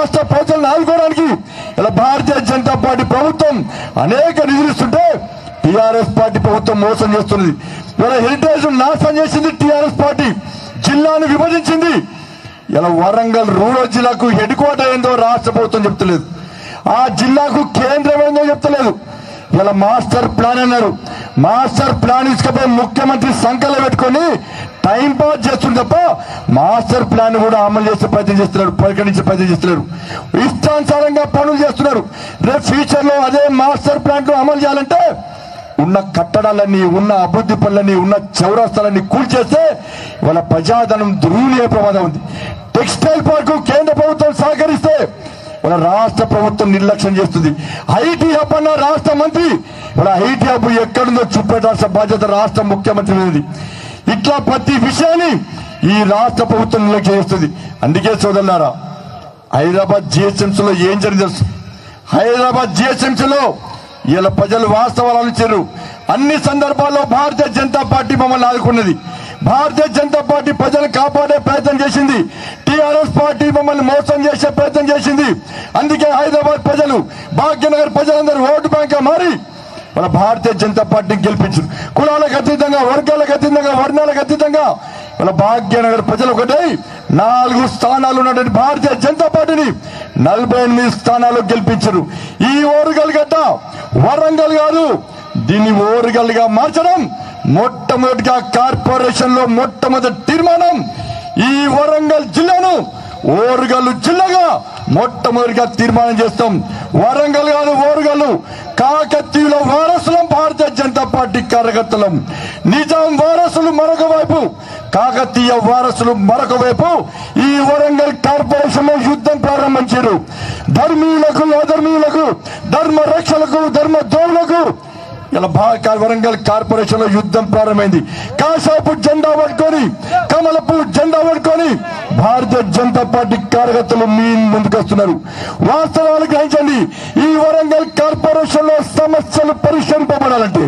రాష్ట్ర ప్రజలను ఆదుకోవడానికి ఇలా భారతీయ జనతా పార్టీ ప్రభుత్వం అనేక నిధులు ఇస్తుంటే టిఆర్ఎస్ పార్టీ ప్రభుత్వం మోసం చేస్తున్నది ఇలా హెరిటేజ్ నాశనం చేసింది టిఆర్ఎస్ పార్టీ జిల్లాను విభజించింది ఇలా వరంగల్ రూరల్ జిల్లాకు హెడ్ క్వార్టర్ ఏందో రాష్ట్ర ప్రభుత్వం చెప్తలేదు ఆ జిల్లాకు కేంద్రం ఏందో చెప్తలేదు ఇలా మాస్టర్ ప్లాన్ అన్నారు మాస్టర్ ప్లాన్ ఇసుకపోయి ముఖ్యమంత్రి సంకల్లో పెట్టుకొని టైం పాస్ చేస్తుంది తప్ప మాస్టర్ ప్లాన్ కూడా అమలు చేసే ప్రయత్నం చేస్తున్నారు పరిగణించే ప్రయత్నం చేస్తున్నారు ఇష్టానుసారంగా పనులు చేస్తున్నారు రేపు ఫ్యూచర్ లో అదే మాస్టర్ ప్లాన్ అమలు చేయాలంటే ఉన్న కట్టడాలన్నీ ఉన్న అభివృద్ధి పనులన్నీ ఉన్న చౌరస్తాలన్నీ కూల్చేస్తే వాళ్ళ ప్రజాధనం దుర్వినియోగ ప్రమాదం ఉంది టెక్స్టైల్ పార్కు కేంద్ర ప్రభుత్వం సహకరిస్తే వాళ్ళ రాష్ట్ర ప్రభుత్వం నిర్లక్ష్యం చేస్తుంది ఐటీ హబ్ అన్న రాష్ట్ర మంత్రి వాళ్ళ ఐటీ హబ్ ఎక్కడుందో చూపెట్టాల్సిన బాధ్యత రాష్ట్ర ముఖ్యమంత్రి మీది ఇట్లా ప్రతి విషయాన్ని ఈ రాష్ట్ర ప్రభుత్వం నిర్లక్ష్యం చేస్తుంది అందుకే సోదరులారా హైదరాబాద్ జిహెచ్ఎంసీలో ఏం జరిగింది తెలుసు హైదరాబాద్ జిహెచ్ఎంసీలో ఇలా ప్రజలు వాస్తవాలు ఆలోచించారు అన్ని సందర్భాల్లో భారతీయ జనతా పార్టీ మమ్మల్ని ఆదుకున్నది భారతీయ జనతా పార్టీ ప్రజలు కాపాడే ప్రయత్నం చేసింది టిఆర్ఎస్ పార్టీ మమ్మల్ని మోసం చేసే ప్రయత్నం చేసింది అందుకే హైదరాబాద్ ప్రజలు భాగ్యనగర్ ప్రజలందరూ ఓటు బ్యాంక్ మారి మన భారతీయ జనతా పార్టీని గెలిపించారు కులాలకు అతీతంగా వర్గాలకు అతీతంగా వర్ణాలకు అతీతంగా మన భాగ్యనగర్ ప్రజలు ఒకటై నాలుగు స్థానాలు ఉన్నటువంటి భారతీయ జనతా పార్టీని నలభై ఎనిమిది స్థానాలు గెలిపించారు ఈ ఓరుగల్ గడ్డ వరంగల్ కాదు దీన్ని ఓరుగల్ గా మార్చడం మొట్టమొదటిగా కార్పొరేషన్ లో మొట్టమొదటి తీర్మానం ఈ వరంగల్ జిల్లాను ఓరుగల్లు జిల్లాగా మొట్టమొదటిగా తీర్మానం చేస్తాం వరంగల్ కాదు ఓరుగల్లు కాకతీయుల వారసులం భారతీయ జనతా పార్టీ కార్యకర్తలం నిజాం వారసులు మరొక వైపు కాకతీయ వారసులు మరొక వైపు ఈ వరంగల్ కార్పొరేషన్ లో యుద్ధం ప్రారంభించారు ధర్మీయులకు అధర్మీయులకు ధర్మ రక్షలకు ధర్మ ద్రోవులకు ఇలా బాగా వరంగల్ కార్పొరేషన్ లో యుద్ధం ప్రారంభమైంది కాషాపు జెండా పట్టుకొని కమలపు జెండా పట్టుకొని భారతీయ జనతా పార్టీ కార్యకర్తలు మీ ముందుకు వస్తున్నారు వాస్తవాలు గ్రహించండి ఈ వరంగల్ కార్పొరేషన్ లో సమస్యలు పరిష్కరింపబడాలంటే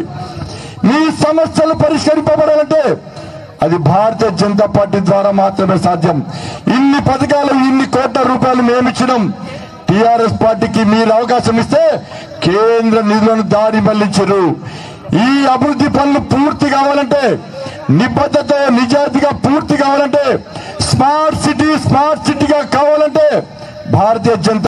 మీ సమస్యలు పరిష్కరింపబడాలంటే అది భారతీయ జనతా పార్టీ ద్వారా మాత్రమే సాధ్యం ఇన్ని పథకాలు ఇన్ని కోట్ల రూపాయలు మేమిచ్చినాం టిఆర్ఎస్ పార్టీకి మీరు అవకాశం ఇస్తే కేంద్ర నిధులను దారి మళ్లించారు ఈ అభివృద్ధి పనులు పూర్తి కావాలంటే నిబద్ధత నిజాయితీగా పూర్తి కావాలంటే స్మార్ట్ సిటీ స్మార్ట్ సిటీగా కావాలంటే భారతీయ జనతా